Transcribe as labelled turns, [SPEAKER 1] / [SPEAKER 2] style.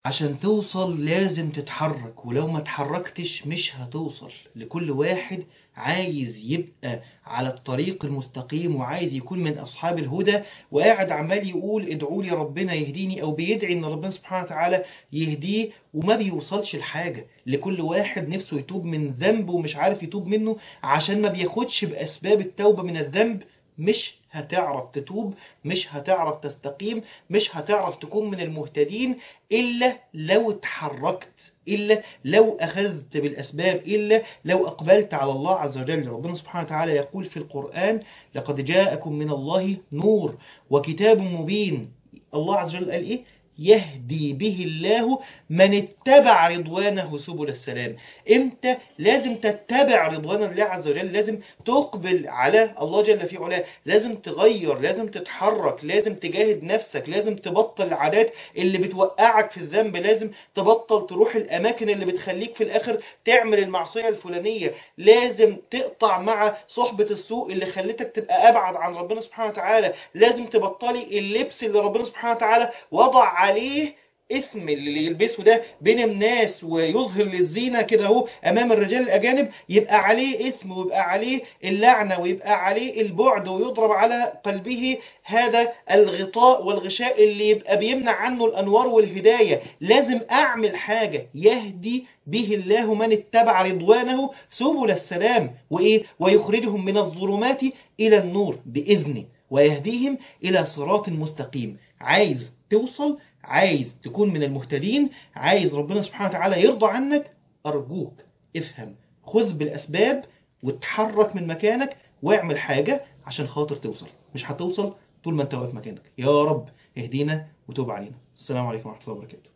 [SPEAKER 1] عشان توصل لازم تتحرك ولو ما اتحركتش مش هتوصل لكل واحد عايز يبقى على الطريق المستقيم وعايز يكون من أصحاب الهدى وقاعد عمال يقول ادعوا لي ربنا يهديني أو بيدعي إن ربنا سبحانه وتعالى يهديه وما بيوصلش لحاجة لكل واحد نفسه يتوب من ذنب ومش عارف يتوب منه عشان ما بياخدش بأسباب التوبة من الذنب مش هتعرف تتوب مش هتعرف تستقيم مش هتعرف تكون من المهتدين إلا لو اتحركت إلا لو أخذت بالأسباب إلا لو أقبلت على الله عز وجل ربنا سبحانه وتعالى يقول في القرآن لقد جاءكم من الله نور وكتاب مبين الله عز وجل قال إيه يهدي به الله من اتبع رضوانه سبل السلام امتى لازم تتبع رضوان الله عز وجل لازم تقبل على الله جل في علاه لازم تغير لازم تتحرك لازم تجاهد نفسك لازم تبطل العادات اللي بتوقعك في الذنب لازم تبطل تروح الاماكن اللي بتخليك في الاخر تعمل المعصية الفلانية لازم تقطع مع صحبة السوء اللي خلتك تبقى ابعد عن ربنا سبحانه وتعالى لازم تبطلي اللبس اللي ربنا سبحانه وتعالى وضع عليه اسم اللي يلبسه ده بين الناس ويظهر للزينة كده اهو امام الرجال الاجانب يبقى عليه اسم ويبقى عليه اللعنة ويبقى عليه البعد ويضرب على قلبه هذا الغطاء والغشاء اللي يبقى بيمنع عنه الانوار والهداية لازم اعمل حاجة يهدي به الله من اتبع رضوانه سبل السلام وايه ويخرجهم من الظلمات الى النور باذنه ويهديهم الى صراط مستقيم عايز توصل عايز تكون من المهتدين عايز ربنا سبحانه وتعالى يرضى عنك أرجوك افهم خذ بالأسباب وتحرك من مكانك واعمل حاجة عشان خاطر توصل مش هتوصل طول ما انت واقف مكانك يا رب اهدينا وتوب علينا السلام عليكم ورحمة الله وبركاته